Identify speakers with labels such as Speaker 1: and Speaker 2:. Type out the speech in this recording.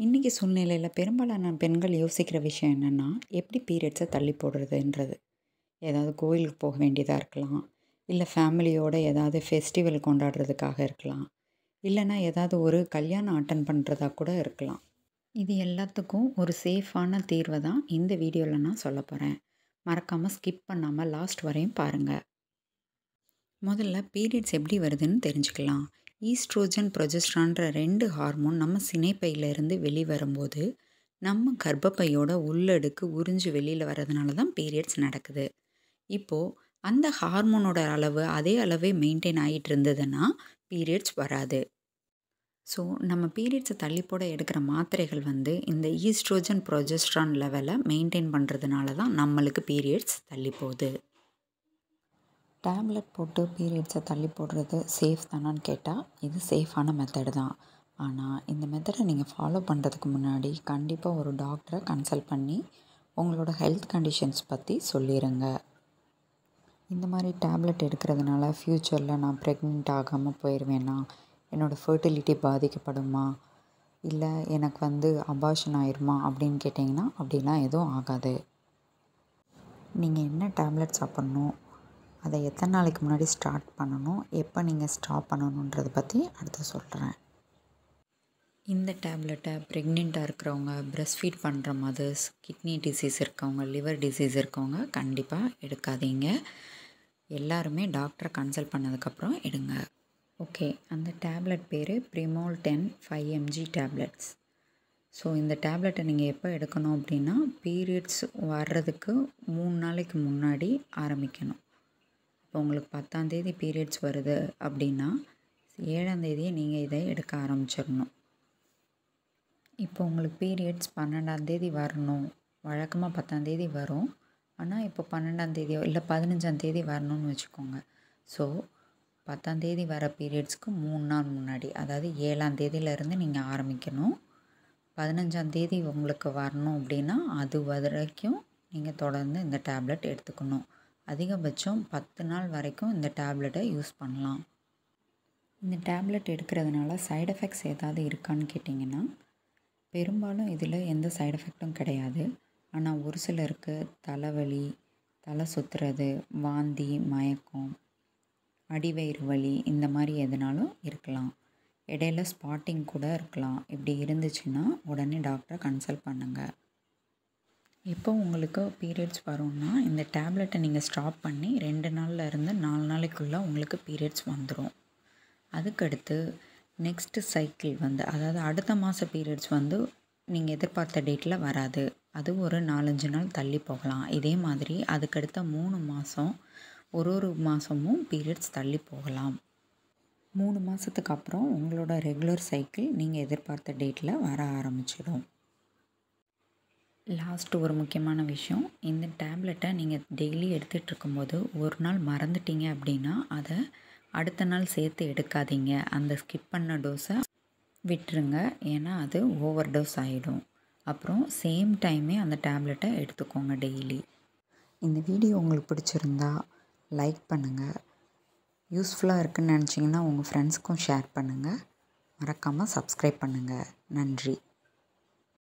Speaker 1: இன்றைக்கி சூழ்நிலையில் பெரும்பாலான பெண்கள் யோசிக்கிற விஷயம் என்னென்னா எப்படி பீரியட்ஸை தள்ளி போடுறதுன்றது ஏதாவது கோயிலுக்கு போக வேண்டியதாக இருக்கலாம் இல்லை ஃபேமிலியோட ஏதாவது ஃபெஸ்டிவல் கொண்டாடுறதுக்காக இருக்கலாம் இல்லைன்னா ஏதாவது ஒரு கல்யாணம் அட்டன் பண்ணுறதா கூட இருக்கலாம் இது எல்லாத்துக்கும் ஒரு சேஃபான தீர்வை தான் இந்த வீடியோவில் நான் சொல்ல போகிறேன் மறக்காமல் ஸ்கிப் பண்ணாமல் லாஸ்ட் வரையும் பாருங்கள் முதல்ல பீரியட்ஸ் எப்படி வருதுன்னு தெரிஞ்சுக்கலாம் ஈஸ்ட்ரோஜன் ப்ரொஜெஸ்ட்ரான்ற ரெண்டு ஹார்மோன் நம்ம சினைப்பையிலேருந்து வெளிவரும்போது நம்ம கர்ப்பப்பையோட உள்ளடுக்கு உறிஞ்சு வெளியில் வர்றதுனால தான் பீரியட்ஸ் நடக்குது இப்போது அந்த ஹார்மோனோட அளவு அதே அளவே மெயின்டைன் ஆகிட்டு இருந்ததுன்னா பீரியட்ஸ் வராது ஸோ நம்ம பீரியட்ஸை தள்ளி போட எடுக்கிற மாத்திரைகள் வந்து இந்த ஈஸ்ட்ரோஜன் ப்ரொஜெஸ்ட்ரான் லெவலை மெயின்டைன் பண்ணுறதுனால தான் நம்மளுக்கு பீரியட்ஸ் தள்ளி போகுது டேப்லெட் போட்டு பீரியட்ஸை தள்ளி போடுறது சேஃப் தானான்னு கேட்டால் இது சேஃபான மெத்தடு தான் ஆனால் இந்த மெத்தடை நீங்கள் ஃபாலோ பண்ணுறதுக்கு முன்னாடி கண்டிப்பாக ஒரு டாக்டரை கன்சல்ட் பண்ணி உங்களோட ஹெல்த் கண்டிஷன்ஸ் பற்றி சொல்லிடுங்க இந்த மாதிரி டேப்லெட் எடுக்கிறதுனால ஃப்யூச்சரில் நான் ப்ரெக்னென்ட் ஆகாமல் போயிடுவேனா என்னோடய ஃபர்டிலிட்டி பாதிக்கப்படுமா இல்லை எனக்கு வந்து அபாஷன் ஆயிருமா அப்படின்னு கேட்டிங்கன்னா அப்படிலாம் எதுவும் ஆகாது நீங்கள் என்ன டேப்லெட் சாப்பிட்ணும் அதை எத்தனை நாளைக்கு முன்னாடி ஸ்டார்ட் பண்ணணும் எப்போ நீங்கள் ஸ்டாப் பண்ணணுன்றதை பற்றி அடுத்து சொல்கிறேன் இந்த டேப்லெட்டை ப்ரெக்னெண்ட்டாக இருக்கிறவங்க ப்ரெஸ்ட் ஃபீட் பண்ணுற மதர்ஸ் கிட்னி டிசீஸ் இருக்கவங்க லிவர் டிசீஸ் இருக்கவங்க கண்டிப்பாக எடுக்காதீங்க எல்லாருமே டாக்டரை கன்சல்ட் பண்ணதுக்கப்புறம் எடுங்க ஓகே அந்த டேப்லெட் பேர் ப்ரிமோல் ten five mg tablets so இந்த டேப்லெட்டை நீங்கள் எப்போ எடுக்கணும் அப்படின்னா பீரியட்ஸ் வர்றதுக்கு மூணு நாளைக்கு முன்னாடி ஆரம்பிக்கணும் இப்போ உங்களுக்கு பத்தாந்தேதி பீரியட்ஸ் வருது அப்படின்னா ஏழாந்தேதியே நீங்கள் இதை எடுக்க ஆரம்பிச்சிடணும் இப்போ உங்களுக்கு பீரியட்ஸ் பன்னெண்டாந்தேதி வரணும் வழக்கமாக பத்தாந்தேதி வரும் ஆனால் இப்போ பன்னெண்டாந்தேதியோ இல்லை பதினஞ்சாந்தேதி வரணும்னு வச்சுக்கோங்க ஸோ பத்தாந்தேதி வர பீரியட்ஸ்க்கு மூணு நாள் முன்னாடி அதாவது ஏழாந்தேதியிலேருந்து நீங்கள் ஆரம்பிக்கணும் பதினஞ்சாந்தேதி உங்களுக்கு வரணும் அப்படின்னா அது வரைக்கும் நீங்கள் தொடர்ந்து இந்த டேப்லெட் எடுத்துக்கணும் அதிகபட்சம் பத்து நாள் வரைக்கும் இந்த டேப்லெட்டை யூஸ் பண்ணலாம் இந்த டேப்லெட் எடுக்கிறதுனால சைடு எஃபெக்ட்ஸ் ஏதாவது இருக்கான்னு கேட்டிங்கன்னா பெரும்பாலும் இதில் எந்த சைடு எஃபெக்டும் கிடையாது ஆனால் ஒரு சிலருக்கு தலைவலி தலை சுற்றுறது வாந்தி மயக்கம் அடிவயிறு வலி இந்த மாதிரி எதுனாலும் இருக்கலாம் இடையில ஸ்பாட்டிங் கூட இருக்கலாம் இப்படி இருந்துச்சுன்னா உடனே டாக்டரை கன்சல்ட் பண்ணுங்கள் எப்போ உங்களுக்கு பீரியட்ஸ் வரும்னா இந்த டேப்லெட்டை நீங்கள் ஸ்டாப் பண்ணி ரெண்டு நாளில் இருந்து நாலு நாளைக்குள்ளே உங்களுக்கு பீரியட்ஸ் வந்துடும் அதுக்கடுத்து நெக்ஸ்ட்டு சைக்கிள் வந்து அதாவது அடுத்த மாத பீரியட்ஸ் வந்து நீங்கள் எதிர்பார்த்த டேட்டில் வராது அது ஒரு நாலஞ்சு நாள் தள்ளி போகலாம் இதே மாதிரி அதுக்கடுத்த மூணு மாதம் ஒரு ஒரு மாதமும் பீரியட்ஸ் தள்ளி போகலாம் மூணு மாதத்துக்கு அப்புறம் உங்களோட ரெகுலர் சைக்கிள் நீங்கள் எதிர்பார்த்த டேட்டில் வர ஆரம்பிச்சிடும் லாஸ்ட் ஒரு முக்கியமான விஷயம் இந்த டேப்லெட்டை நீங்கள் டெய்லி எடுத்துகிட்டு இருக்கும்போது ஒரு நாள் மறந்துட்டீங்க அப்படின்னா அதை அடுத்த நாள் சேர்த்து எடுக்காதீங்க அந்த ஸ்கிப் பண்ண டோஸை விட்டுருங்க ஏன்னா அது ஓவர் டோஸ் ஆகிடும் அப்புறம் சேம் டைமே அந்த டேப்லெட்டை எடுத்துக்கோங்க டெய்லி இந்த வீடியோ உங்களுக்கு பிடிச்சிருந்தா லைக் பண்ணுங்கள் யூஸ்ஃபுல்லாக இருக்குன்னு நினச்சிங்கன்னா உங்கள் ஃப்ரெண்ட்ஸ்க்கும் ஷேர் பண்ணுங்கள் மறக்காமல் சப்ஸ்கிரைப் பண்ணுங்கள் நன்றி